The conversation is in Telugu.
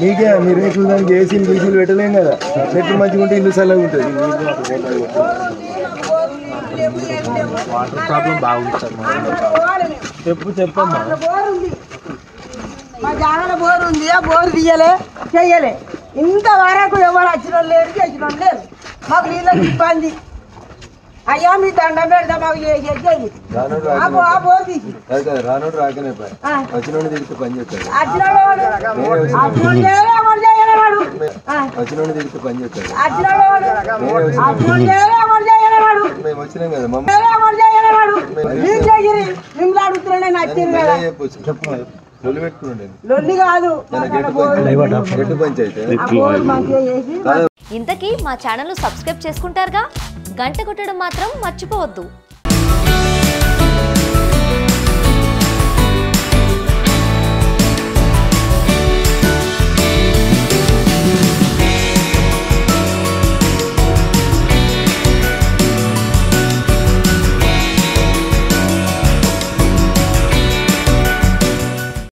మీకే మీరు రేట్లు దానికి ఏసీ గీసీలు పెట్టలేం కదా చెట్లు మంచిగా ఉంటే ఇల్లు చల్లగా ఉంటుంది వాటర్ ప్రాబ్లం బాగుంది సార్ మా ఊళ్ళో. చెప్పు చెప్పమ్మా బోర్ ఉంది మా జాగాలో బోర్ ఉంది ఆ బోర్ తీయలే చెయ్యలే ఇంతవరకు ఎవరు వచ్చిన వాళ్ళు లేరు చేసిన వాళ్ళు లేరు మాకు నీళ్ళకి ఇబ్బంది అయ్యా మీ దండం పెడతా మాకు ఏ- ఏ- చెయ్యి. రానోడు ఆ బో- ఆ బోర్ తీసి కాదు కదా రానోడు రాకనే పని ఆ. వచ్చినోడు తిరిగితే పని చేస్తాడు వచ్చిన వాళ్ళు వచ్చిన వాళ్ళు చేయలే, ఎవరు చేయలే వాడు. ఆ, వచ్చినోడు తిరిగితే పని చేస్తాడు వచ్చిన వాళ్ళు వచ్చిన వాళ్ళు చేయలే, ఎవరు చేయలే వాడు. మేము వచ్చినాం కదా మమ్మ చేయలే, ఎవరు చేయలే వాడు. మీరు చెయ్యిరి. మిమ్మల్ని అడుగుతున్నానే నచ్చింది కదా చెప్పొచ్చు చెప్పు లొల్లి పెట్టుకున్నాడు లొల్లి కాదు మన గెట్టు పంచాయతీ గెట్టు పంచాయతీ ఆ బోర్ మంచిగా చేసి ఇంతకీ మా ఛానల్ను సబ్స్క్రైబ్ చేసుకుంటారుగా గంట కొట్టడం మాత్రం మర్చిపోవద్దు